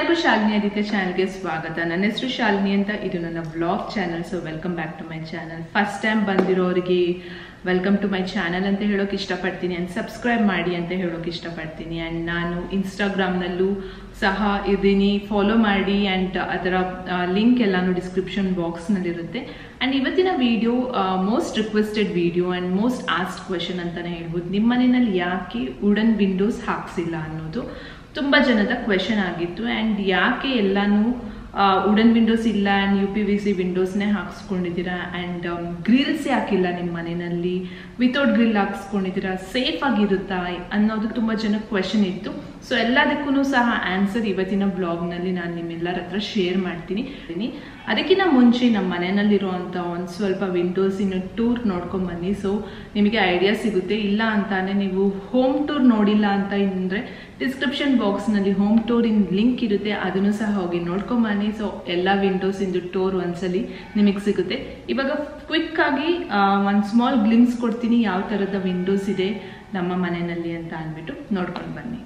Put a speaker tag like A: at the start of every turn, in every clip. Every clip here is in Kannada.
A: ಎಲ್ಲರಿಗೂ ಶಾಲಿನಿ ಆದಿತ್ಯ ಚಾನಲ್ಗೆ ಸ್ವಾಗತ ನನ್ನ ಹೆಸರು ಶಾಲಿನಿ ಅಂತ ಇದು ನನ್ನ vlog channel so welcome back to my channel first time ಬಂದಿರೋರಿಗೆ ವೆಲ್ಕಮ್ ಟು ಮೈ ಚಾನಲ್ ಅಂತ ಹೇಳೋಕೆ ಇಷ್ಟಪಡ್ತೀನಿ ಆ್ಯಂಡ್ ಸಬ್ಸ್ಕ್ರೈಬ್ ಮಾಡಿ ಅಂತ ಹೇಳೋಕೆ ಇಷ್ಟಪಡ್ತೀನಿ ಆ್ಯಂಡ್ ನಾನು ಇನ್ಸ್ಟಾಗ್ರಾಮ್ನಲ್ಲೂ ಸಹ ಇದ್ದೀನಿ ಫಾಲೋ ಮಾಡಿ ಆ್ಯಂಡ್ ಅದರ ಲಿಂಕ್ ಎಲ್ಲಾನು ಡಿಸ್ಕ್ರಿಪ್ಷನ್ ಬಾಕ್ಸ್ನಲ್ಲಿರುತ್ತೆ ಆ್ಯಂಡ್ ಇವತ್ತಿನ video most requested video and most asked question ಅಂತಲೇ ಹೇಳ್ಬೋದು ನಿಮ್ಮ ಮನೆಯಲ್ಲಿ ಯಾಕೆ ವುಡನ್ ವಿಂಡೋಸ್ ಹಾಕ್ಸಿಲ್ಲ ಅನ್ನೋದು ತುಂಬ ಜನದ ಕ್ವೆಶನ್ ಆಗಿತ್ತು ಆ್ಯಂಡ್ ಯಾಕೆ ಎಲ್ಲಾನು ವುಡನ್ ವಿಂಡೋಸ್ ಇಲ್ಲ and U P V C ವಿಂಡೋಸ್ನೇ ಹಾಕ್ಸ್ಕೊಂಡಿದ್ದೀರಾ ಆ್ಯಂಡ್ ಗ್ರಿಲ್ಸ್ ಯಾಕಿಲ್ಲ ನಿಮ್ಮ ಮನೆಯಲ್ಲಿ ವಿತೌಟ್ ಗ್ರಿಲ್ ಹಾಕ್ಸ್ಕೊಂಡಿದ್ದೀರಾ ಸೇಫ್ ಆಗಿರುತ್ತಾ ಅನ್ನೋದು ತುಂಬ ಜನ ಕ್ವೆಶನ್ ಇತ್ತು ಸೊ ಎಲ್ಲದಕ್ಕೂ ಸಹ ಆನ್ಸರ್ ಇವತ್ತಿನ ಬ್ಲಾಗ್ನಲ್ಲಿ ನಾನು ನಿಮ್ಮೆಲ್ಲರ ಹತ್ರ ಶೇರ್ ಮಾಡ್ತೀನಿ ಅದಕ್ಕಿಂತ ಮುಂಚೆ ನಮ್ಮ ಮನೆಯಲ್ಲಿರುವಂಥ ಒಂದು ಸ್ವಲ್ಪ ವಿಂಡೋಸಿನ ಟೂರ್ ನೋಡ್ಕೊಂಬನ್ನಿ ಸೊ ನಿಮಗೆ ಐಡಿಯಾ ಸಿಗುತ್ತೆ ಇಲ್ಲ ಅಂತಾನೆ ನೀವು ಹೋಮ್ ಟೂರ್ ನೋಡಿಲ್ಲ ಅಂತ ಅಂದರೆ ಡಿಸ್ಕ್ರಿಪ್ಷನ್ ಬಾಕ್ಸ್ನಲ್ಲಿ ಹೋಮ್ ಟೂರ್ ಇನ್ ಲಿಂಕ್ ಇರುತ್ತೆ ಅದನ್ನು ಸಹ ಹೋಗಿ ನೋಡ್ಕೊಂಬನ್ನಿ ಸೊ ಎಲ್ಲ ವಿಂಡೋಸ್ ಇಂದು ಟೂರ್ ಒಂದ್ಸಲಿ ನಿಮಗೆ ಸಿಗುತ್ತೆ ಇವಾಗ ಕ್ವಿಕ್ ಆಗಿ ಒಂದು ಸ್ಮಾಲ್ ಗ್ಲಿಮ್ಸ್ ಕೊಡ್ತೀನಿ ಯಾವ ಥರದ ವಿಂಡೋಸ್ ಇದೆ ನಮ್ಮ ಮನೆಯಲ್ಲಿ ಅಂತ ಅಂದ್ಬಿಟ್ಟು ನೋಡ್ಕೊಂಡು ಬನ್ನಿ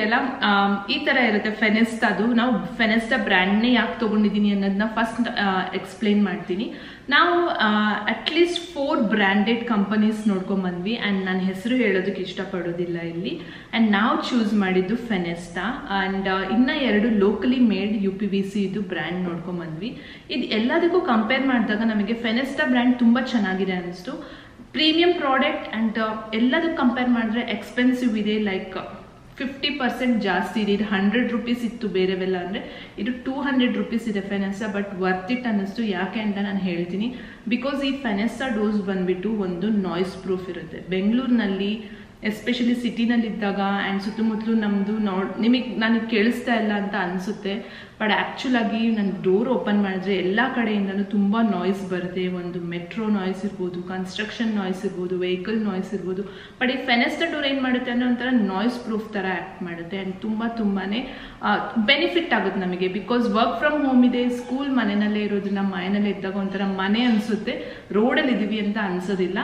A: ಇದೆಯಲ್ಲ ಆಮ್, ಈ ತರ ಇರುತ್ತೆ ಫೆನೆಸ್ಟಾದು ನಾವು ಫೆನೆಸ್ಟಾ ಬ್ರ್ಯಾಂಡ್ನೇ ಯಾಕೆ ತಗೊಂಡಿದ್ದೀನಿ ಅನ್ನೋದನ್ನ ಫಸ್ಟ್ ಎಕ್ಸ್ಪ್ಲೇನ್ ಮಾಡ್ತೀನಿ ನಾವು ಅಟ್ಲೀಸ್ಟ್ ಫೋರ್ ಬ್ರ್ಯಾಂಡೆಡ್ ಕಂಪನೀಸ್ ನೋಡ್ಕೊಂಬಂದ್ವಿ ಆ್ಯಂಡ್ ನಾನು ಹೆಸರು ಹೇಳೋದಕ್ಕೆ ಇಷ್ಟಪಡೋದಿಲ್ಲ ಇಲ್ಲಿ ಆ್ಯಂಡ್ ನಾವು ಚೂಸ್ ಮಾಡಿದ್ದು ಫೆನೆಸ್ಟಾ ಆ್ಯಂಡ್ ಇನ್ನು ಎರಡು locally made U P V C ಇದು ಬ್ರ್ಯಾಂಡ್ ನೋಡ್ಕೊಂಬಂದ್ವಿ ಇದು ಎಲ್ಲದಕ್ಕೂ ಕಂಪೇರ್ ಮಾಡಿದಾಗ ನಮಗೆ ಫೆನೆಸ್ಟಾ ಬ್ರ್ಯಾಂಡ್ ತುಂಬ ಚೆನ್ನಾಗಿದೆ ಅನ್ನಿಸ್ತು ಪ್ರೀಮಿಯಂ ಪ್ರಾಡಕ್ಟ್ ಆ್ಯಂಡ್ ಎಲ್ಲದಕ್ಕೆ ಕಂಪೇರ್ ಮಾಡಿದ್ರೆ ಎಕ್ಸ್ಪೆನ್ಸಿವ್ ಇದೆ ಲೈಕ್ ಫಿಫ್ಟಿ ಪರ್ಸೆಂಟ್ ಜಾಸ್ತಿ ಇದೆ ಇದು ಹಂಡ್ರೆಡ್ ರುಪೀಸ್ ಇತ್ತು ಬೇರೆವೆಲ್ಲ ಅಂದರೆ ಇದು ಟೂ ಹಂಡ್ರೆಡ್ ರುಪೀಸ್ ಇದೆ ಫೆನೆಸ್ಸಾ ಬಟ್ ವರ್ತ್ ಇಟ್ ಅನ್ನಿಸ್ತು ಯಾಕೆ ಅಂತ ನಾನು ಹೇಳ್ತೀನಿ ಬಿಕಾಸ್ ಈ ಫೆನೆಸ್ಸಾ ಡೋಸ್ ಬಂದ್ಬಿಟ್ಟು ಒಂದು ನಾಯ್ಸ್ ಪ್ರೂಫ್ ಇರುತ್ತೆ ಬೆಂಗಳೂರಿನಲ್ಲಿ ಎಸ್ಪೆಷಲಿ ಸಿಟಿನಲ್ಲಿದ್ದಾಗ ಆ್ಯಂಡ್ ಸುತ್ತಮುತ್ತಲು ನಮ್ಮದು ನೋಡ್ ನಿಮಗೆ ನನಗೆ ಕೇಳಿಸ್ತಾ ಇಲ್ಲ ಅಂತ ಅನಿಸುತ್ತೆ ಬಟ್ ಆ್ಯಕ್ಚುಲ್ ಆಗಿ ನಾನು ಡೋರ್ ಓಪನ್ ಮಾಡಿದ್ರೆ ಎಲ್ಲ ಕಡೆಯಿಂದನೂ ತುಂಬ ನಾಯ್ಸ್ ಬರುತ್ತೆ ಒಂದು ಮೆಟ್ರೋ ನಾಯ್ಸ್ ಇರ್ಬೋದು ಕನ್ಸ್ಟ್ರಕ್ಷನ್ ನಾಯ್ಸ್ ಇರ್ಬೋದು ವೆಹಿಕಲ್ ನಾಯ್ಸ್ ಇರ್ಬೋದು ಬಟ್ ಈ ಫೆನೆಸ್ಟಾ ಡೋರ್ ಏನು ಮಾಡುತ್ತೆ ಅಂದರೆ ಒಂಥರ ನಾಯ್ಸ್ ಪ್ರೂಫ್ ಥರ ಆ್ಯಕ್ಟ್ ಮಾಡುತ್ತೆ ಆ್ಯಂಡ್ ತುಂಬ ತುಂಬಾ ಬೆನಿಫಿಟ್ ಆಗುತ್ತೆ ನಮಗೆ ಬಿಕಾಸ್ ವರ್ಕ್ ಫ್ರಮ್ ಹೋಮ್ ಇದೆ ಸ್ಕೂಲ್ ಮನೆಯಲ್ಲೇ ಇರೋದು ನಮ್ಮ ಮನೆಯಲ್ಲೇ ಇದ್ದಾಗ ಒಂಥರ ಮನೆ ಅನಿಸುತ್ತೆ ರೋಡಲ್ಲಿ ಇದ್ದೀವಿ ಅಂತ ಅನ್ಸೋದಿಲ್ಲ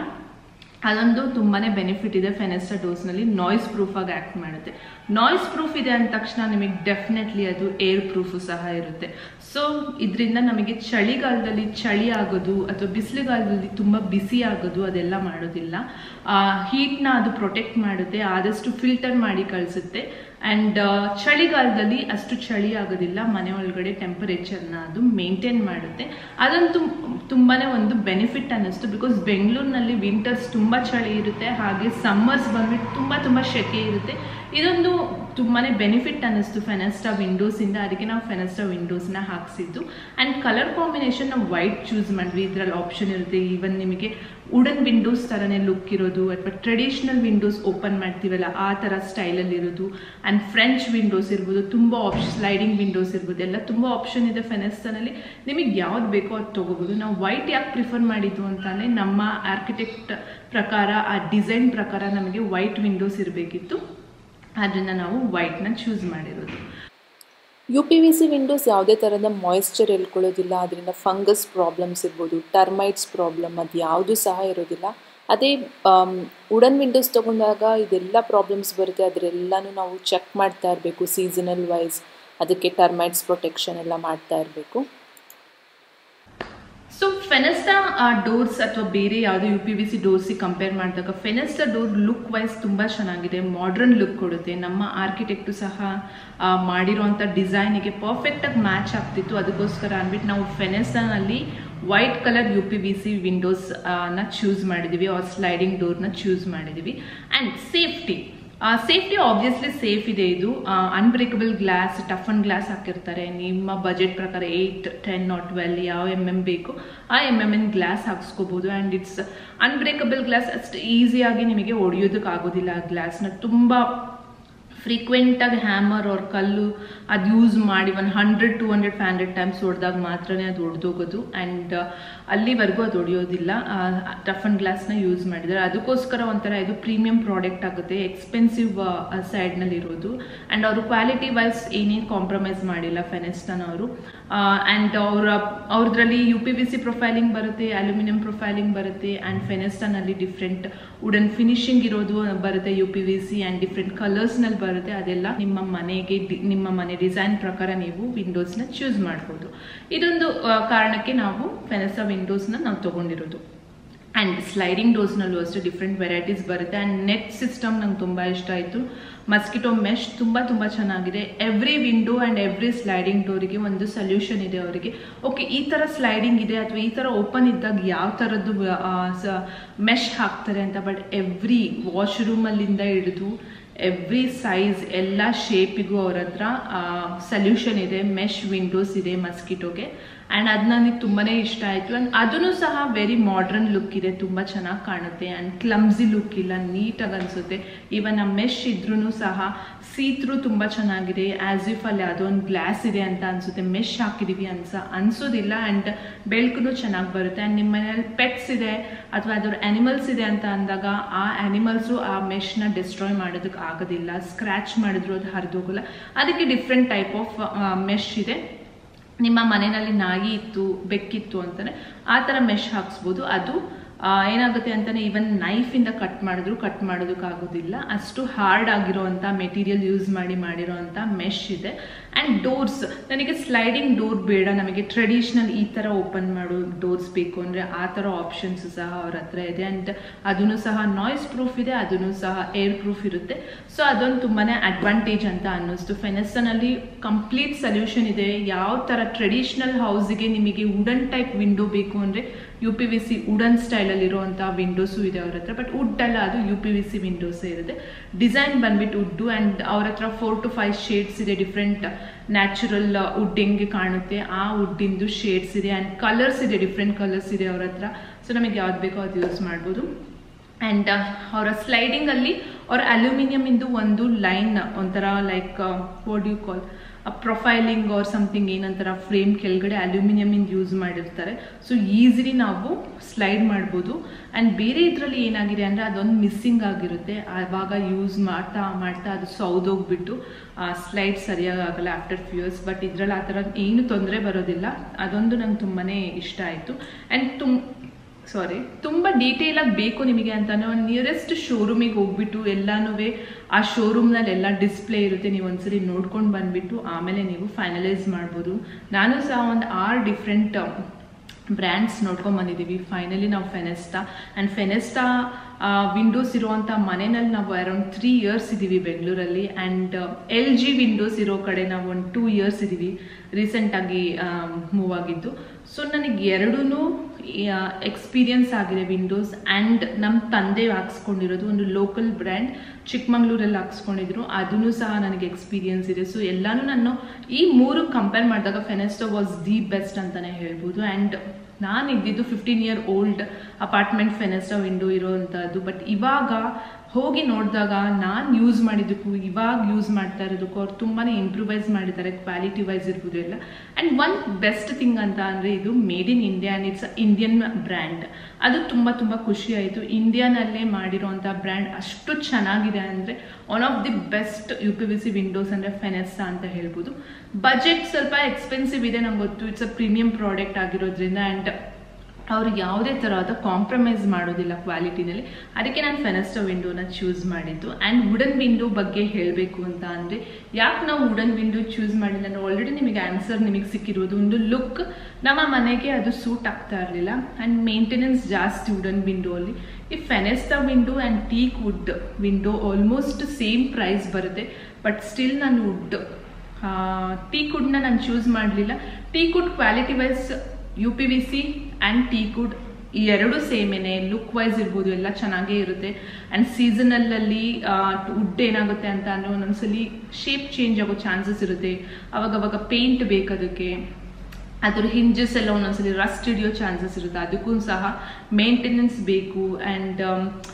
A: ಅದೊಂದು ತುಂಬಾ ಬೆನಿಫಿಟ್ ಇದೆ ಫೆನೆಸ್ಟಾ ಡೋಸ್ನಲ್ಲಿ ನಾಯ್ಸ್ ಪ್ರೂಫ್ ಆಗಿ ಆ್ಯಕ್ಟ್ ಮಾಡುತ್ತೆ ನಾಯ್ಸ್ ಪ್ರೂಫ್ ಇದೆ ಅಂದ ತಕ್ಷಣ ನಿಮಗೆ ಡೆಫಿನೆಟ್ಲಿ ಅದು ಏರ್ ಪ್ರೂಫು ಸಹ ಇರುತ್ತೆ ಸೊ ಇದರಿಂದ ನಮಗೆ ಚಳಿಗಾಲದಲ್ಲಿ ಚಳಿ ಆಗೋದು ಅಥವಾ ಬಿಸಿಲುಗಾಲದಲ್ಲಿ ತುಂಬ ಬಿಸಿ ಆಗೋದು ಅದೆಲ್ಲ ಮಾಡೋದಿಲ್ಲ ಹೀಟ್ನ ಅದು ಪ್ರೊಟೆಕ್ಟ್ ಮಾಡುತ್ತೆ ಆದಷ್ಟು ಫಿಲ್ಟರ್ ಮಾಡಿ ಕಳಿಸುತ್ತೆ ಆ್ಯಂಡ್ ಚಳಿಗಾಲದಲ್ಲಿ ಅಷ್ಟು ಚಳಿ ಆಗೋದಿಲ್ಲ ಮನೆ ಒಳಗಡೆ ಟೆಂಪರೇಚರ್ನ ಅದು ಮೇಂಟೈನ್ ಮಾಡುತ್ತೆ ಅದಂತೂ ತುಂಬಾ ಒಂದು ಬೆನಿಫಿಟ್ ಅನ್ನಿಸ್ತು ಬಿಕಾಸ್ ಬೆಂಗಳೂರಿನಲ್ಲಿ ವಿಂಟರ್ಸ್ ತುಂಬ ಚಳಿ ಇರುತ್ತೆ ಹಾಗೆ ಸಮ್ಮರ್ಸ್ ಬಂದ್ಬಿಟ್ಟು ತುಂಬ ತುಂಬ ಶೆಕೆ ಇರುತ್ತೆ ಇದೊಂದು ತುಂಬಾ ಬೆನಿಫಿಟ್ ಅನ್ನಿಸ್ತು ಫೆನೆಸ್ಟಾ ವಿಂಡೋಸಿಂದ ಅದಕ್ಕೆ ನಾವು ಫೆನೆಸ್ಟಾ ವಿಂಡೋಸ್ನ ಹಾಕ್ಸಿದ್ದು ಆ್ಯಂಡ್ ಕಲರ್ ಕಾಂಬಿನೇಷನ್ ನಾವು ವೈಟ್ ಚೂಸ್ ಮಾಡಿದ್ವಿ ಇದರಲ್ಲಿ ಆಪ್ಷನ್ ಇರುತ್ತೆ ಈವನ್ ನಿಮಗೆ ವುಡನ್ ವಿಂಡೋಸ್ ಥರನೇ ಲುಕ್ ಇರೋದು ಅಥವಾ ಟ್ರೆಡಿಷ್ನಲ್ ವಿಂಡೋಸ್ ಓಪನ್ ಮಾಡ್ತೀವಲ್ಲ ಆ ಥರ ಸ್ಟೈಲಲ್ಲಿ ಇರೋದು ಆ್ಯಂಡ್ ಫ್ರೆಂಚ್ ವಿಂಡೋಸ್ ಇರ್ಬೋದು ತುಂಬ ಆಪ್ಷನ್ ಸ್ಲೈಡಿಂಗ್ ವಿಂಡೋಸ್ ಇರ್ಬೋದು ಎಲ್ಲ ತುಂಬ ಆಪ್ಷನ್ ಇದೆ ಫೆನೆಸ್ಟನಲ್ಲಿ ನಿಮಗೆ ಯಾವ್ದು ಬೇಕೋ ಅದು ತೊಗೋಬೋದು ನಾವು ವೈಟ್ ಯಾಕೆ ಪ್ರಿಫರ್ ಮಾಡಿದ್ದು ಅಂತಾನೆ ನಮ್ಮ ಆರ್ಕಿಟೆಕ್ಟ್ ಪ್ರಕಾರ ಆ ಡಿಸೈನ್ ಪ್ರಕಾರ ನಮಗೆ ವೈಟ್ ವಿಂಡೋಸ್ ಇರಬೇಕಿತ್ತು ಅದನ್ನು ನಾವು ವೈಟ್ನ ಚೂಸ್ ಮಾಡಿರೋದು
B: U P V C windows ಯಾವುದೇ ಥರದ ಮಾಯಿಶ್ಚರ್ ಎಳ್ಕೊಳ್ಳೋದಿಲ್ಲ ಅದರಿಂದ ಫಂಗಸ್ ಪ್ರಾಬ್ಲಮ್ಸ್ ಇರ್ಬೋದು ಟರ್ಮೈಟ್ಸ್ ಪ್ರಾಬ್ಲಮ್ ಅದು ಯಾವುದೂ ಸಹ ಇರೋದಿಲ್ಲ ಅದೇ ವುಡನ್ ವಿಂಡೋಸ್ ತೊಗೊಂಡಾಗ ಇದೆಲ್ಲ ಪ್ರಾಬ್ಲಮ್ಸ್ ಬರುತ್ತೆ ಅದರೆಲ್ಲನೂ ನಾವು ಚೆಕ್ ಮಾಡ್ತಾ ಇರಬೇಕು ಸೀಸನಲ್ ವೈಸ್ ಅದಕ್ಕೆ ಟರ್ಮೈಟ್ಸ್ ಪ್ರೊಟೆಕ್ಷನ್ ಎಲ್ಲ ಮಾಡ್ತಾ ಇರಬೇಕು
A: ಸೊ ಫೆನೆಸ್ಟಾ ಡೋರ್ಸ್ ಅಥವಾ ಬೇರೆ ಯಾವುದೇ ಯು ಪಿ ವಿ ಸಿ ಡೋರ್ಸಿಗೆ ಕಂಪೇರ್ ಮಾಡಿದಾಗ ಫೆನೆಸ್ಟಾ ಡೋರ್ ಲುಕ್ ವೈಸ್ ತುಂಬ ಚೆನ್ನಾಗಿದೆ ಮಾಡ್ರನ್ ಲುಕ್ ಕೊಡುತ್ತೆ ನಮ್ಮ ಆರ್ಕಿಟೆಕ್ಟು ಸಹ ಆ, ಮಾಡಿರೋಂಥ ಡಿಸೈನಿಗೆ ಪರ್ಫೆಕ್ಟಾಗಿ ಮ್ಯಾಚ್ ಆಗ್ತಿತ್ತು ಅದಕ್ಕೋಸ್ಕರ ಅಂದ್ಬಿಟ್ಟು ನಾವು ಫೆನೆಸ್ಟಾನಲ್ಲಿ white colour U P V C windows ನ ಚೂಸ್ ಮಾಡಿದ್ದೀವಿ ಆರ್ ಸ್ಲೈಡಿಂಗ್ ಡೋರ್ನ ಚೂಸ್ ಮಾಡಿದ್ದೀವಿ and safety safety obviously safe ಇದೆ ಇದು ಅನ್ಬ್ರೇಕಬಲ್ ಗ್ಲಾಸ್ ಟಫನ್ ಗ್ಲಾಸ್ ಹಾಕಿರ್ತಾರೆ ನಿಮ್ಮ ಬಜೆಟ್ ಪ್ರಕಾರ ಏಯ್ಟ್ ಟೆನ್ ನಾಟ್ ಟ್ವೆಲ್ ಯಾವ ಎಮ್ ಎಮ್ ಬೇಕು ಆ ಎಮ್ ಎಮ್ ಎನ್ ಗ್ಲಾಸ್ ಹಾಕ್ಸ್ಕೋಬೋದು ಆ್ಯಂಡ್ ಇಟ್ಸ್ ಅನ್ಬ್ರೇಕಬಲ್ ಗ್ಲಾಸ್ ಅಷ್ಟು ಈಸಿಯಾಗಿ ನಿಮಗೆ ಒಡೆಯೋದಕ್ಕೆ ಆಗೋದಿಲ್ಲ ಆ ಗ್ಲಾಸ್ನ ತುಂಬ ಫ್ರೀಕ್ವೆಂಟಾಗಿ ಹ್ಯಾಮರ್ ಅವ್ರ ಕಲ್ಲು ಅದು ಯೂಸ್ ಮಾಡಿ ಒಂದು hundred two hundred five hundred times ಹೊಡೆದಾಗ ಮಾತ್ರನೇ ಅದು ಒಡೆದೋಗೋದು ಆ್ಯಂಡ್ ಅಲ್ಲಿವರೆಗೂ ಅದು ಹೊಡೆಯೋದಿಲ್ಲ ಟಫನ್ ಗ್ಲಾಸ್ನ ಯೂಸ್ ಮಾಡಿದ್ದಾರೆ ಅದಕ್ಕೋಸ್ಕರ ಒಂಥರ ಇದು ಪ್ರೀಮಿಯಂ ಪ್ರಾಡಕ್ಟ್ ಆಗುತ್ತೆ ಎಕ್ಸ್ಪೆನ್ಸಿವ್ ಸೈಡ್ನಲ್ಲಿ ಇರೋದು ಆ್ಯಂಡ್ ಅವರು ಕ್ವಾಲಿಟಿ ವೈಸ್ ಏನೇನು ಕಾಂಪ್ರಮೈಸ್ ಮಾಡಿಲ್ಲ ಫೆನೆಸ್ಟನ್ ಅವರು ಆ್ಯಂಡ್ ಅವರ ಅವ್ರದ್ರಲ್ಲಿ U P V C profiling ಬರುತ್ತೆ ಅಲ್ಯೂಮಿನಿಯಂ ಪ್ರೊಫೈಲಿಂಗ್ ಬರುತ್ತೆ ಆ್ಯಂಡ್ ಫೆನೆಸ್ಟನಲ್ಲಿ ಡಿಫ್ರೆಂಟ್ ವುಡನ್ ಫಿನಿಶಿಂಗ್ ಇರೋದು ಬರುತ್ತೆ U P V C and different ಕಲರ್ಸ್ನಲ್ಲಿ ಬರುತ್ತೆ ಅದೆಲ್ಲ ನಿಮ್ಮ ಮನೆಗೆ ಡಿ- ನಿಮ್ಮ ಮನೆ ಡಿಸೈನ್ ಪ್ರಕಾರ ನೀವು ವಿಂಡೋಸ್ನ ಚೂಸ್ ಮಾಡ್ಬೋದು ಇದೊಂದು ಆ, ಕಾರಣಕ್ಕೆ ನಾವು ಫೆನೆಸಾ ವಿಂಡೋಸ್ನ ನಾವು ತೊಗೊಂಡಿರೋದು ಆ್ಯಂಡ್ ಸ್ಲೈಡಿಂಗ್ ಡೋರ್ಸ್ನಲ್ಲೂ ಅಷ್ಟೇ ಡಿಫ್ರೆಂಟ್ ವೆರೈಟೀಸ್ ಬರುತ್ತೆ ಆ್ಯಂಡ್ ನೆಟ್ ಸಿಸ್ಟಮ್ ನಂಗೆ ತುಂಬ ಇಷ್ಟ ಆಯಿತು ಮಸ್ಕಿಟೋ ಮೆಶ್ ತುಂಬ ತುಂಬ ಚೆನ್ನಾಗಿದೆ every window and every sliding ಡೋರಿಗೆ ಒಂದು ಸೊಲ್ಯೂಷನ್ ಇದೆ ಅವರಿಗೆ ಓಕೆ ಈ ಥರ ಸ್ಲೈಡಿಂಗ್ ಇದೆ ಅಥವಾ ಈ ಥರ ಓಪನ್ ಇದ್ದಾಗ ಯಾವ ಥರದ್ದು ಮೆಶ್ ಹಾಕ್ತಾರೆ ಅಂತ ಬಟ್ ಎವ್ರಿ ವಾಶ್ರೂಮಲ್ಲಿಂದ ಹಿಡಿದು ಎವ್ರಿ ಸೈಜ್ ಎಲ್ಲ ಶೇಪಿಗೂ ಅವ್ರ ಹತ್ರ ಸೊಲ್ಯೂಷನ್ ಇದೆ ಮೆಶ್ ವಿಂಡೋಸ್ ಇದೆ ಮಸ್ಕಿಟೋಗೆ ಆ್ಯಂಡ್ ಅದು ನನಗೆ ತುಂಬಾ ಇಷ್ಟ ಆಯಿತು ಆ್ಯಂಡ್ ಅದೂ ಸಹ ವೆರಿ ಮಾಡ್ರನ್ ಲುಕ್ ಇದೆ ತುಂಬ ಚೆನ್ನಾಗಿ ಕಾಣುತ್ತೆ ಆ್ಯಂಡ್ ಕ್ಲಮ್ಸಿ ಲುಕ್ ಇಲ್ಲ ನೀಟಾಗಿ ಅನಿಸುತ್ತೆ ಈವನ್ ಆ ಮೆಶ್ ಇದ್ರೂ ಸಹ ಸೀತ್ರು ತುಂಬ ಚೆನ್ನಾಗಿದೆ ಆ್ಯಸ್ ಇಫ್ ಅಲ್ಲಿ ಯಾವುದೋ ಒಂದು ಗ್ಲಾಸ್ ಇದೆ ಅಂತ ಅನಿಸುತ್ತೆ ಮೆಶ್ ಹಾಕಿದ್ದೀವಿ ಅನ್ಸ ಅನಿಸೋದಿಲ್ಲ ಆ್ಯಂಡ್ ಬೆಳಕು ಚೆನ್ನಾಗಿ ಬರುತ್ತೆ ಆ್ಯಂಡ್ ನಿಮ್ಮ ಮನೇಲಿ ಪೆಟ್ಸ್ ಇದೆ ಅಥವಾ ಅದ್ರ ಅನಿಮಲ್ಸ್ ಇದೆ ಅಂತ ಅಂದಾಗ ಆ ಅನಿಮಲ್ಸು ಆ ಮೆಶ್ನ ಡಿಸ್ಟ್ರಾಯ್ ಮಾಡೋದಕ್ಕೆ ಆಗೋದಿಲ್ಲ ಸ್ಕ್ರ್ಯಾಚ್ ಮಾಡಿದ್ರು ಅದು ಹರಿದೋಗಲ್ಲ ಅದಕ್ಕೆ ಡಿಫ್ರೆಂಟ್ ಟೈಪ್ ಆಫ್ ಮೆಶ್ ಇದೆ ನಿಮ್ಮ ಮನೆಯಲ್ಲಿ ನಾಯಿ ಇತ್ತು ಬೆಕ್ಕಿತ್ತು ಅಂತಾನೆ ಆ ಥರ ಮೆಶ್ ಹಾಕ್ಸ್ಬೋದು ಅದು ಏನಾಗುತ್ತೆ ಅಂತಲೇ ಈವನ್ ನೈಫಿಂದ ಕಟ್ ಮಾಡಿದ್ರು ಕಟ್ ಮಾಡೋದಕ್ಕಾಗೋದಿಲ್ಲ ಅಷ್ಟು ಹಾರ್ಡ್ ಆಗಿರೋವಂಥ ಮೆಟೀರಿಯಲ್ ಯೂಸ್ ಮಾಡಿ ಮಾಡಿರೋವಂಥ ಮೆಶ್ ಇದೆ ಆ್ಯಂಡ್ ಡೋರ್ಸ್ ನನಗೆ ಸ್ಲೈಡಿಂಗ್ ಡೋರ್ ಬೇಡ ನಮಗೆ ಟ್ರೆಡಿಷ್ನಲ್ ಈ ಥರ ಓಪನ್ ಮಾಡೋ ಡೋರ್ಸ್ ಬೇಕು ಅಂದರೆ ಆ ಥರ ಆಪ್ಷನ್ಸ್ ಸಹ ಅವ್ರ ಹತ್ರ ಇದೆ ಆ್ಯಂಡ್ ಅದನ್ನು ಸಹ ನಾಯ್ಸ್ ಪ್ರೂಫ್ ಇದೆ ಅದನ್ನು ಸಹ ಏರ್ ಪ್ರೂಫ್ ಇರುತ್ತೆ ಸೊ ಅದೊಂದು ತುಂಬಾ ಅಡ್ವಾಂಟೇಜ್ ಅಂತ ಅನ್ನಿಸ್ತು ಫೆನೆಸ್ಟನಲ್ಲಿ ಕಂಪ್ಲೀಟ್ ಸೊಲ್ಯೂಷನ್ ಇದೆ ಯಾವ ಥರ ಟ್ರೆಡಿಷ್ನಲ್ ಹೌಸಿಗೆ ನಿಮಗೆ ವುಡನ್ ಟೈಪ್ ವಿಂಡೋ ಬೇಕು ಅಂದರೆ U P V C wooden ಸ್ಟೈಲಲ್ಲಿ ಇರುವಂಥ ವಿಂಡೋಸು ಇದೆ ಅವ್ರ ಹತ್ರ ಬಟ್ ವುಡ್ ಅಲ್ಲ ಅದು ಯು ಪಿ ವಿ ಸಿ ವಿಂಡೋಸೇ ಇರುತ್ತೆ ಡಿಸೈನ್ ಬಂದ್ಬಿಟ್ಟು ವುಡ್ಡು ಆ್ಯಂಡ್ ಅವ್ರ ಹತ್ರ ಫೋರ್ ಟು ಫೈವ್ ಶೇಡ್ಸ್ ಇದೆ ಡಿಫ್ರೆಂಟ್ ನ್ಯಾಚುರಲ್ ವುಡ್ ಹೆಂಗೆ ಕಾಣುತ್ತೆ ಆ ವುಡ್ಡಿಂದು ಶೇಡ್ಸ್ ಇದೆ ಆ್ಯಂಡ್ ಕಲರ್ಸ್ ಇದೆ ಡಿಫ್ರೆಂಟ್ ಕಲರ್ಸ್ ಇದೆ ಅವ್ರ ಹತ್ರ ಸೊ ನಮಗೆ ಯಾವ್ದು ಬೇಕೋ ಅದು ಯೂಸ್ ಮಾಡ್ಬೋದು ಆ್ಯಂಡ್ ಅವರ ಸ್ಲೈಡಿಂಗಲ್ಲಿ ಅವ್ರ ಅಲ್ಯೂಮಿನಿಯಮಿಂದು ಒಂದು ಲೈನ್ ಒಂಥರ like what you call profiling or something ಏನಂತಾರ ಫ್ರೇಮ್ ಕೆಳಗಡೆ ಅಲ್ಯೂಮಿನಿಯಮಿಂದ ಯೂಸ್ ಮಾಡಿರ್ತಾರೆ ಸೊ ಈಸಿಲಿ ನಾವು ಸ್ಲೈಡ್ ಮಾಡ್ಬೋದು ಆ್ಯಂಡ್ ಬೇರೆ ಇದರಲ್ಲಿ ಏನಾಗಿದೆ ಅಂದರೆ ಅದೊಂದು ಮಿಸ್ಸಿಂಗ್ ಆಗಿರುತ್ತೆ ಆವಾಗ ಯೂಸ್ ಮಾಡ್ತಾ ಮಾಡ್ತಾ ಅದು ಸೌದೋಗ್ಬಿಟ್ಟು ಸ್ಲೈಡ್ ಸರಿಯಾಗಿ ಆಗಲ್ಲ ಆಫ್ಟರ್ ಫ್ಯೂ ಇಯರ್ಸ್ ಬಟ್ ಇದರಲ್ಲಿ ಆ ಥರ ಏನು ತೊಂದರೆ ಬರೋದಿಲ್ಲ ಅದೊಂದು ನಂಗೆ ತುಂಬಾ ಇಷ್ಟ ಆಯಿತು ಆ್ಯಂಡ್ ತುಂಬ ಸಾರಿ ತುಂಬ ಡೀಟೇಲಾಗಿ ಬೇಕು ನಿಮಗೆ ಅಂತ ನಿಯರೆಸ್ಟ್ ಶೋರೂಮಿಗೆ ಹೋಗ್ಬಿಟ್ಟು ಎಲ್ಲನೂ ಆ ಶೋರೂಮ್ನಲ್ಲಿ ಎಲ್ಲ ಡಿಸ್ಪ್ಲೇ ಇರುತ್ತೆ ನೀವು ಒಂದ್ಸರಿ ನೋಡ್ಕೊಂಡು ಬಂದುಬಿಟ್ಟು ಆಮೇಲೆ ನೀವು ಫೈನಲೈಸ್ ಮಾಡ್ಬೋದು ನಾನು ಸಹ ಒಂದು ಆರು ಡಿಫ್ರೆಂಟ್ ಬ್ರ್ಯಾಂಡ್ಸ್ ನೋಡ್ಕೊಂಡು ಬಂದಿದ್ದೀವಿ ಫೈನಲಿ ನಾವು ಫೆನೆಸ್ಟಾ ಆ್ಯಂಡ್ ಫೆನೆಸ್ಟಾ ವಿಂಡೋಸ್ ಇರುವಂಥ ಮನೆಯಲ್ಲಿ ನಾವು ಅರೌಂಡ್ ತ್ರೀ ಇಯರ್ಸ್ ಇದ್ದೀವಿ ಬೆಂಗಳೂರಲ್ಲಿ ಆ್ಯಂಡ್ ಎಲ್ ಜಿ ವಿಂಡೋಸ್ ಇರೋ ಕಡೆ ನಾವು ಒಂದು ಟೂ ಇಯರ್ಸ್ ಇದ್ದೀವಿ ರೀಸೆಂಟಾಗಿ ಮೂವ್ ಆಗಿದ್ದು ಸೊ ನನಗೆ ಎರಡೂ ಎಕ್ಸ್ಪೀರಿಯನ್ಸ್ ಆಗಿದೆ ವಿಂಡೋಸ್ ಆ್ಯಂಡ್ ನಮ್ಮ ತಂದೆ ಹಾಕ್ಸ್ಕೊಂಡಿರೋದು ಒಂದು ಲೋಕಲ್ ಬ್ರ್ಯಾಂಡ್ ಚಿಕ್ಕಮಂಗ್ಳೂರಲ್ಲಿ ಹಾಕ್ಸ್ಕೊಂಡಿದ್ರು ಅದನ್ನು ಸಹ ನನಗೆ ಎಕ್ಸ್ಪೀರಿಯನ್ಸ್ ಇದೆ ಸೊ ಎಲ್ಲನೂ ನಾನು ಈ ಮೂರು ಕಂಪೇರ್ ಮಾಡಿದಾಗ ಫೆನೆಸ್ಟೋ ವಾಸ್ ದಿ ಬೆಸ್ಟ್ ಅಂತಲೇ ಹೇಳ್ಬೋದು ಆ್ಯಂಡ್ ನಾನು ಇದ್ದಿದ್ದು fifteen year old apartment Fenesta window ಇರೋವಂಥದ್ದು ಬಟ್ ಇವಾಗ ಹೋಗಿ ನೋಡಿದಾಗ ನಾನು ಯೂಸ್ ಮಾಡಿದ್ದಕ್ಕೂ ಇವಾಗ ಯೂಸ್ ಮಾಡ್ತಾ ಇರೋದಕ್ಕೂ ಅವ್ರು ತುಂಬಾ ಇಂಪ್ರೂವೈಸ್ ಮಾಡಿದ್ದಾರೆ ಕ್ವಾಲಿಟಿ ವೈಸ್ ಇರ್ಬೋದು ಎಲ್ಲ ಆ್ಯಂಡ್ ಒನ್ ಬೆಸ್ಟ್ ಥಿಂಗ್ ಅಂತ ಅಂದರೆ ಇದು made in India and it's Indian brand ಅದು ತುಂಬ ತುಂಬ ಖುಷಿ ಆಯಿತು ಇಂಡಿಯಾನಲ್ಲೇ ಮಾಡಿರೋವಂಥ ಬ್ರ್ಯಾಂಡ್ ಅಷ್ಟು ಚೆನ್ನಾಗಿದೆ ಅಂದರೆ one of the best U P V C windows ಅಂದರೆ ಫೆನೆಸ್ಸಾ ಅಂತ ಹೇಳ್ಬೋದು ಬಜೆಟ್ ಸ್ವಲ್ಪ ಎಕ್ಸ್ಪೆನ್ಸಿವ್ ಇದೆ ನಂಗೆ ಗೊತ್ತು ಇಟ್ಸ್ ಅ ಪ್ರೀಮಿಯಂ ಪ್ರಾಡಕ್ಟ್ ಆಗಿರೋದ್ರಿಂದ ಆ್ಯಂಡ್ ಅವರು ಯಾವುದೇ ಥರವಾದ ಕಾಂಪ್ರಮೈಸ್ ಮಾಡೋದಿಲ್ಲ ಕ್ವಾಲಿಟಿನಲ್ಲಿ ಅದಕ್ಕೆ ನಾನು ಫೆನೆಸ್ಟೋ ವಿಂಡೋನ ಚೂಸ್ ಮಾಡಿದ್ದು ಆ್ಯಂಡ್ ವುಡನ್ ವಿಂಡೋ ಬಗ್ಗೆ ಹೇಳಬೇಕು ಅಂತ ಅಂದರೆ ಯಾಕೆ ನಾವು ವುಡನ್ ವಿಂಡೋ ಚೂಸ್ ಮಾಡಿಲ್ಲ ಅಂದರೆ ಆಲ್ರೆಡಿ ನಿಮಗೆ ಆನ್ಸರ್ ನಿಮಗೆ ಸಿಕ್ಕಿರೋದು ಒಂದು ಲುಕ್ ನಮ್ಮ ಮನೆಗೆ ಅದು ಸೂಟ್ ಆಗ್ತಾ ಇರಲಿಲ್ಲ ಆ್ಯಂಡ್ ಮೇಂಟೆನೆನ್ಸ್ ಜಾಸ್ತಿ ವುಡನ್ ವಿಂಡೋ ಅಲ್ಲಿ ಈ Fenesta window and teak wood window almost same price ಬರುತ್ತೆ ಬಟ್ ಸ್ಟಿಲ್ ನಾನು ವುಡ್ ಟೀಕ್ ವುಡ್ನ ನಾನು ಚೂಸ್ ಮಾಡಲಿಲ್ಲ teak wood quality wise U P V C and teak wood ಈ ಎರಡು ಸೇಮೇನೆ ಲುಕ್ ವೈಸ್ ಇರ್ಬೋದು ಎಲ್ಲ ಚೆನ್ನಾಗೇ ಇರುತ್ತೆ ಆ್ಯಂಡ್ ಸೀಸನಲ್ಲಲ್ಲಿ ವುಡ್ ಏನಾಗುತ್ತೆ ಅಂತ ಅಂದರೆ ಒಂದೊಂದ್ಸಲಿ ಶೇಪ್ ಚೇಂಜ್ ಆಗೋ ಚಾನ್ಸಸ್ ಇರುತ್ತೆ ಅವಾಗ ಅವಾಗ ಪೇಂಟ್ ಬೇಕು ಅದಕ್ಕೆ ಅದ್ರ ಹಿಂಜಸ್ ಎಲ್ಲ ಒಂದೊಂದ್ಸಲಿ ರಸ್ಟ್ ಹಿಡಿಯೋ ಚಾನ್ಸಸ್ ಇರುತ್ತೆ ಅದಕ್ಕೂ ಸಹ ಮೇಂಟೆನೆನ್ಸ್ ಬೇಕು ಆ್ಯಂಡ್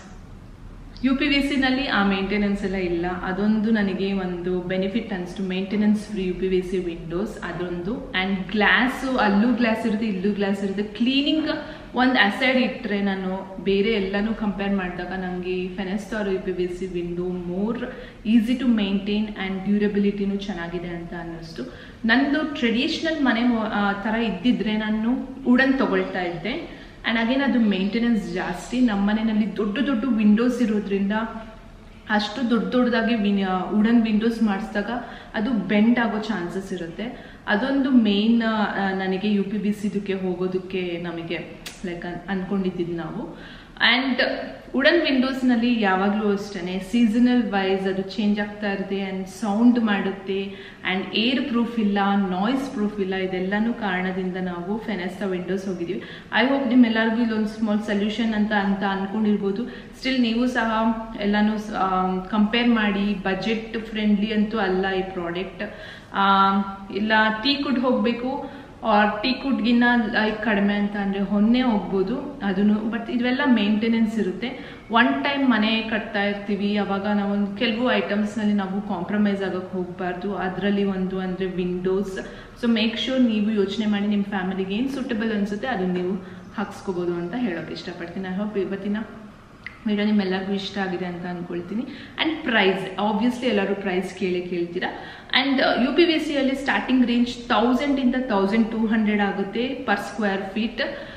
A: ಯು ಪಿ ವಿ ಸಿನಲ್ಲಿ ಆ ಮೇಂಟೆನೆನ್ಸ್ ಎಲ್ಲ ಇಲ್ಲ ಅದೊಂದು ನನಗೆ ಒಂದು ಬೆನಿಫಿಟ್ ಅನಿಸ್ತು maintenance free U P V C windows ಅದೊಂದು ಆ್ಯಂಡ್ ಗ್ಲಾಸು ಅಲ್ಲೂ ಗ್ಲಾಸ್ ಇರುತ್ತೆ ಇಲ್ಲೂ ಗ್ಲಾಸ್ ಇರುತ್ತೆ ಕ್ಲೀನಿಂಗ್ ಒಂದು ಅಸೈಡ್ ಇಟ್ಟರೆ ನಾನು ಬೇರೆ ಎಲ್ಲನೂ ಕಂಪೇರ್ ಮಾಡಿದಾಗ ನನಗೆ ಫೆನೆಸ್ಟಾರ್ U P V C window more easy to maintain and ಡ್ಯೂರಬಿಲಿಟಿನೂ ಚೆನ್ನಾಗಿದೆ ಅಂತ ಅನ್ನಿಸ್ತು ನಂದು ಟ್ರೆಡಿಷ್ನಲ್ ಮನೆ ಥರ ಇದ್ದಿದ್ರೆ ನಾನು ಉಡನ್ ತಗೊಳ್ತಾ ಇದ್ದೆ ಆ್ಯಂಡ್ ಅಗೇನ್ ಅದು ಮೇಂಟೆನೆನ್ಸ್ ಜಾಸ್ತಿ ನಮ್ಮ ಮನೆಯಲ್ಲಿ ದೊಡ್ಡ ದೊಡ್ಡ ವಿಂಡೋಸ್ ಇರೋದ್ರಿಂದ ಅಷ್ಟು ದೊಡ್ಡ ದೊಡ್ಡದಾಗಿ ವಿನ್ ವುಡನ್ ವಿಂಡೋಸ್ ಮಾಡಿಸಿದಾಗ ಅದು ಬೆಂಡ್ ಆಗೋ ಚಾನ್ಸಸ್ ಇರುತ್ತೆ ಅದೊಂದು ಮೇನ್ ನನಗೆ ಯು ಪಿ ಬಿ ಸಿದಕ್ಕೆ ಹೋಗೋದಕ್ಕೆ ನಮಗೆ ಲೈಕ್ ಅಂದ್ಕೊಂಡಿದ್ದು ನಾವು ಆ್ಯಂಡ್ ವುಡನ್ ವಿಂಡೋಸ್ನಲ್ಲಿ ಯಾವಾಗಲೂ ಅಷ್ಟೇ ಸೀಸನಲ್ ವೈಸ್ ಅದು ಚೇಂಜ್ ಆಗ್ತಾ ಇರುತ್ತೆ ಆ್ಯಂಡ್ ಸೌಂಡ್ ಮಾಡುತ್ತೆ ಆ್ಯಂಡ್ ಏರ್ ಪ್ರೂಫ್ ಇಲ್ಲ ನಾಯ್ಸ್ ಪ್ರೂಫ್ ಇಲ್ಲ ಇದೆಲ್ಲನೂ ಕಾರಣದಿಂದ ನಾವು ಫೆನೆಸ್ಟಾ ವಿಂಡೋಸ್ ಹೋಗಿದ್ದೀವಿ ಐ ಹೋಪ್ ನಿಮ್ಮೆಲ್ಲರಿಗೂ ಇಲ್ಲೊಂದು ಸ್ಮಾಲ್ ಸೊಲ್ಯೂಷನ್ ಅಂತ ಅಂತ ಅಂದ್ಕೊಂಡಿರ್ಬೋದು ಸ್ಟಿಲ್ ನೀವು ಸಹ ಎಲ್ಲನೂ ಕಂಪೇರ್ ಮಾಡಿ ಬಜೆಟ್ ಫ್ರೆಂಡ್ಲಿ ಅಂತೂ ಅಲ್ಲ ಈ ಪ್ರಾಡಕ್ಟ್ ಇಲ್ಲ ಟೀ ಕುಡ್ ಹೋಗಬೇಕು ಟೀ ಕುಡ್ಗಿನ್ನ ಲೈಕ್ ಕಡಿಮೆ ಅಂತ ಅಂದರೆ ಹೊನ್ನೆ ಹೋಗ್ಬೋದು ಅದನ್ನು ಬಟ್ ಇವೆಲ್ಲ ಮೇಂಟೆನೆನ್ಸ್ ಇರುತ್ತೆ ಒನ್ ಟೈಮ್ ಮನೆ ಕಟ್ತಾ ಇರ್ತೀವಿ ಅವಾಗ ನಾವೊಂದು ಕೆಲವು ಐಟಮ್ಸ್ನಲ್ಲಿ ನಾವು ಕಾಂಪ್ರಮೈಸ್ ಆಗೋಕ್ಕೆ ಹೋಗಬಾರ್ದು ಅದರಲ್ಲಿ ಒಂದು ಅಂದರೆ ವಿಂಡೋಸ್ ಸೊ ಮೇಕ್ ಶೂರ್ ನೀವು ಯೋಚನೆ ಮಾಡಿ ನಿಮ್ಮ ಫ್ಯಾಮಿಲಿಗೆ ಏನು ಸೂಟಬಲ್ ಅನಿಸುತ್ತೆ ಅದನ್ನು ನೀವು ಹಾಕ್ಸ್ಕೋಬೋದು ಅಂತ ಹೇಳೋಕ್ಕೆ ಇಷ್ಟಪಡ್ತೀನಿ ಐ ಹೋಪ್ ಇವತ್ತಿನ ವಿಡಿಯೋ ನಿಮ್ಮೆಲ್ಲರಿಗೂ ಇಷ್ಟ ಆಗಿದೆ ಅಂತ ಅಂದ್ಕೊಳ್ತೀನಿ ಆ್ಯಂಡ್ ಪ್ರೈಸ್ ಆಬ್ವಿಯಸ್ಲಿ ಎಲ್ಲರೂ ಪ್ರೈಸ್ ಕೇಳಿ ಕೇಳ್ತೀರಾ ಆ್ಯಂಡ್ ಯು ಪಿ ವಿ ಸಿಯಲ್ಲಿ ಸ್ಟಾರ್ಟಿಂಗ್ ರೇಂಜ್ ತೌಸಂಡಿಂದ ತೌಸಂಡ್ ಟೂ ಹಂಡ್ರೆಡ್ ಆಗುತ್ತೆ ಪರ್ ಸ್ಕ್ವೇರ್ ಫೀಟ್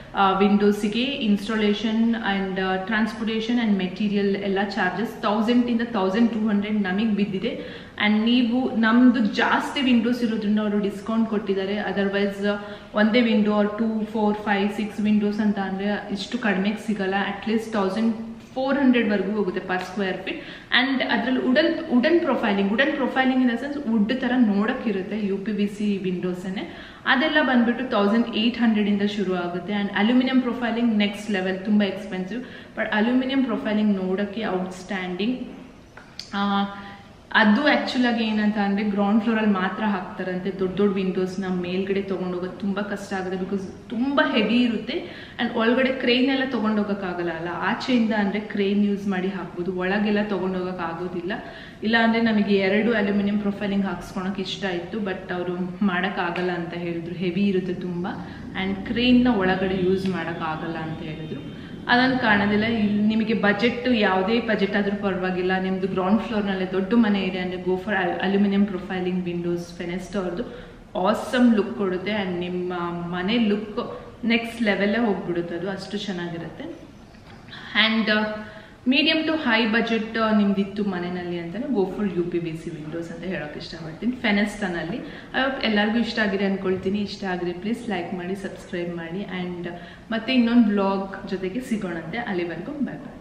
A: ವಿಂಡೋಸಿಗೆ installation and transportation and material ಎಲ್ಲ ಚಾರ್ಜಸ್ ತೌಸಂಡಿಂದ ತೌಸಂಡ್ ಟೂ ಹಂಡ್ರೆಡ್ ನಮಗೆ ಬಿದ್ದಿದೆ ಆ್ಯಂಡ್ ನೀವು ನಮ್ಮದು ಜಾಸ್ತಿ ವಿಂಡೋಸ್ ಇರೋದ್ರಿಂದ ಅವರು ಡಿಸ್ಕೌಂಟ್ ಕೊಟ್ಟಿದ್ದಾರೆ ಅದರ್ವೈಸ್ ಒಂದೇ window or two four five six windows ಅಂತ ಅಂದರೆ ಇಷ್ಟು ಕಡಿಮೆಗೆ ಸಿಗಲ್ಲ ಅಟ್ಲೀಸ್ಟ್ ತೌಸಂಡ್ ಫೋರ್ ಹಂಡ್ರೆಡ್ವರೆಗೂ ಹೋಗುತ್ತೆ ಪರ್ ಸ್ಕ್ವೇರ್ ಫೀಟ್ ಆ್ಯಂಡ್ ಅದರಲ್ಲಿ wooden wooden profiling wooden profiling in the sense wood ಥರ ನೋಡೋಕ್ಕಿರುತ್ತೆ ಯು ಪಿ ವಿ ಸಿ ವಿಂಡೋಸನ್ನೇ ಅದೆಲ್ಲ ಬಂದ್ಬಿಟ್ಟು ತೌಸಂಡ್ ಏಯ್ಟ್ ಹಂಡ್ರೆಡಿಂದ ಶುರು ಆಗುತ್ತೆ and aluminium profiling next level ತುಂಬ ಎಕ್ಸ್ಪೆನ್ಸಿವ್ ಬಟ್ ಅಲ್ಯೂಮಿನಿಯಂ ಪ್ರೊಫೈಲಿಂಗ್ ನೋಡೋಕ್ಕೆ ಔಟ್ಸ್ಟ್ಯಾಂಡಿಂಗ್ ಅದು ಆ್ಯಕ್ಚುಲಾಗಿ ಏನಂತ ಅಂದರೆ ಗ್ರೌಂಡ್ ಫ್ಲೋರಲ್ಲಿ ಮಾತ್ರ ಹಾಕ್ತಾರಂತೆ ದೊಡ್ಡ ದೊಡ್ಡ ವಿಂಡೋಸ್ನ ಮೇಲ್ಗಡೆ ತೊಗೊಂಡೋಗೋದು ತುಂಬ ಕಷ್ಟ ಆಗುತ್ತೆ ಬಿಕಾಸ್ ತುಂಬ ಹೆವಿ ಇರುತ್ತೆ ಆ್ಯಂಡ್ ಒಳಗಡೆ ಕ್ರೈನ್ ಎಲ್ಲ ತೊಗೊಂಡೋಗೋಕ್ಕಾಗಲ್ಲ ಅಲ್ಲ ಆಚೆಯಿಂದ ಅಂದರೆ ಕ್ರೈನ್ ಯೂಸ್ ಮಾಡಿ ಹಾಕ್ಬೋದು ಒಳಗೆಲ್ಲ ತೊಗೊಂಡೋಗೋಕೆ ಆಗೋದಿಲ್ಲ ಇಲ್ಲ ಅಂದರೆ ನಮಗೆ ಎರಡು ಅಲ್ಯೂಮಿನಿಯಂ ಪ್ರೊಫೈಲಿಂಗ್ ಹಾಕ್ಸ್ಕೊಳಕ್ಕೆ ಇಷ್ಟ ಇತ್ತು ಬಟ್ ಅವರು ಮಾಡೋಕ್ಕಾಗಲ್ಲ ಅಂತ ಹೇಳಿದ್ರು ಹೆವಿ ಇರುತ್ತೆ ತುಂಬ ಆ್ಯಂಡ್ ಕ್ರೈನ್ನ ಒಳಗಡೆ ಯೂಸ್ ಮಾಡೋಕ್ಕಾಗಲ್ಲ ಅಂತ ಹೇಳಿದ್ರು ಅದೊಂದು ಕಾರಣದಿಲ್ಲ ಇಲ್ಲಿ ನಿಮಗೆ ಬಜೆಟ್ ಯಾವುದೇ ಬಜೆಟ್ ಆದರೂ ಪರವಾಗಿಲ್ಲ ನಿಮ್ಮದು ಗ್ರೌಂಡ್ ಫ್ಲೋರ್ನಲ್ಲೇ ದೊಡ್ಡ ಮನೆ ಇದೆ ಅಂದರೆ go for aluminium profiling windows Fenesta ಅವ್ರದ್ದು ಆಸಮ್ ಲುಕ್ ಕೊಡುತ್ತೆ ಆ್ಯಂಡ್ ನಿಮ್ಮ ಮನೆ ಲುಕ್ ನೆಕ್ಸ್ಟ್ ಲೆವೆಲ್ಲೇ ಹೋಗ್ಬಿಡುತ್ತೆ ಅದು ಅಷ್ಟು ಚೆನ್ನಾಗಿರುತ್ತೆ and medium to high budget ನಿಮ್ದಿತ್ತು ಮನೆಯಲ್ಲಿ ಅಂತಲೇ go for U P V C windows ಅಂತ ಹೇಳೋಕೆ ಇಷ್ಟಪಡ್ತೀನಿ ಫೆನೆಸ್ಟನಲ್ಲಿ ಐ ಹೋಪ್ ಎಲ್ಲರಿಗೂ ಇಷ್ಟ ಆಗಿದೆ ಅಂದ್ಕೊಳ್ತೀನಿ ಇಷ್ಟ ಆಗಿದೆ ಪ್ಲೀಸ್ ಲೈಕ್ ಮಾಡಿ ಸಬ್ಸ್ಕ್ರೈಬ್ ಮಾಡಿ ಆ್ಯಂಡ್ ಮತ್ತೆ ಇನ್ನೊಂದು ಬ್ಲಾಗ್ ಜೊತೆಗೆ ಸಿಗೋಣಂತೆ ಅಲ್ಲಿವರೆಗೂ ಬೈ ಬಾಯ್